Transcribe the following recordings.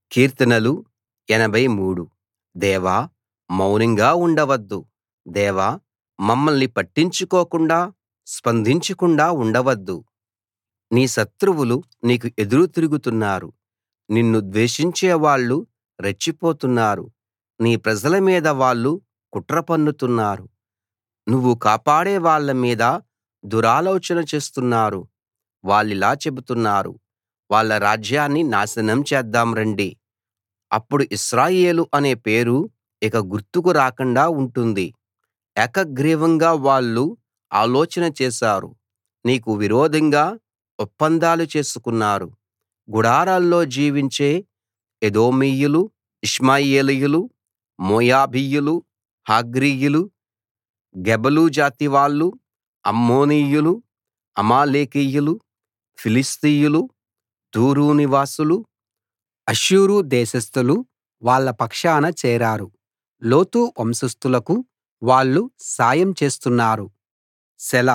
కీర్తనలు 83 దేవా మౌనంగా ఉండవద్దు దేవా మమ్మల్ని పట్టించుకోకుండా స్పందించకుండా ఉండవద్దు నీ శత్రువులు నీకు ఎదురు తిరుగుతున్నారు నిన్ను ద్వేషించేవాళ్ళు రెచ్చిపోతున్నారు నీ ప్రజల మీద వాళ్ళు కుట్ర పన్నుతున్నారు నువ్వు కాపాడే వాళ్ళ మీద దురాలోచన చేస్తున్నారు వాళ్ళిలా చెబుతున్నారు వాళ్ళ రాజ్యాన్ని నాశనం చేద్దాం రండి అప్పుడు ఇశ్రాయేలు అనే పేరు ఇక గుర్తుకు రాకుండా ఉంటుంది ఏకగ్రీవంగా వాళ్ళు ఆలోచన చేశారు నీకు విరోధంగా ఒప్పందాలు చేసుకున్నారు గుడారాల్లో జీవించే ఎదోమీయులు ఇష్మాయేలీయులు మోయాబీయులు హగ్రీయులు గెబలు జాతివాళ్ళు అమ్మోనీయులు అమాలేకీయులు ఫిలిష్తీయులు తూరు నివాసులు అష్షూరు దేశస్థులు వాళ్ళ పక్షాన చేరారు లోతు వంశస్థులకు వాళ్ళు సాయం చేస్తున్నారు సెలా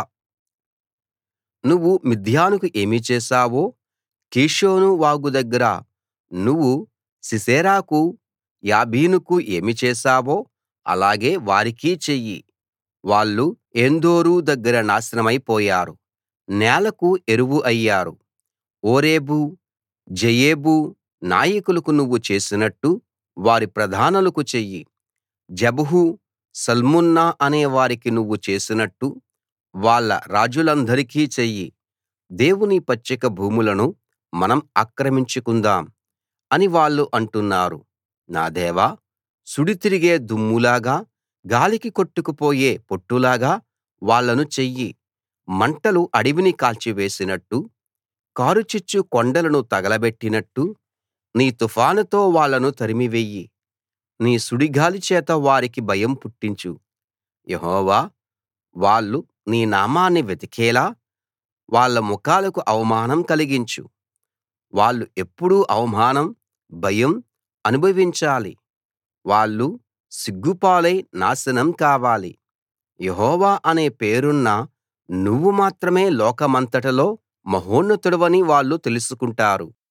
నువ్వు మిద్యానుకు ఏమి చేశావో కీషోను వాగు దగ్గర నువ్వు సీసెరాకు యాబీనుకు ఏమి చేశావో అలాగే వారికీ చెయ్యి వాళ్ళు ఏన్దోరు దగ్గర నాశనమై పోయారు నేలకు ఎరువు అయ్యారు ఓరేబు జెయేబు నాయకులకు నువ్వు చేసినట్టు వారి ప్రధానులకు చెయ్యి జెబహు సల్మున్నా అనే వారికి నువ్వు చేసినట్టు వాళ్ళ రాజులందరికీ చెయ్యి దేవుని పచ్చిక భూములను మనం ఆక్రమించుకుందాం అని వాళ్ళు అంటున్నారు నా దేవా సుడి తిరిగే దుమ్ములాగా గాలికి కొట్టుకుపోయే పొట్టులాగా వాళ్ళను చెయ్యి మంటలు అడవిని కాల్చివేసినట్టు కారుచిచ్చు కొండలను తగలబెట్టినట్టు నీ తుఫానుతో వాళ్ళను తరిమివెయ్యి నీ సుడిగాలి చేత వారికి భయం పుట్టించు యెహోవా వాళ్ళు నీ నామాన్ని వెతికేలా వాళ్ళ ముఖాలకు అవమానం కలిగించు వాళ్ళు ఎప్పుడూ అవమానం భయం అనుభవించాలి వాళ్ళు సిగ్గుపాలై నాశనం కావాలి యెహోవా అనే పేరున్న నువ్వు మాత్రమే లోకమంతటిలో మహోన్నతుడవని వాళ్ళు తెలుసుకుంటారు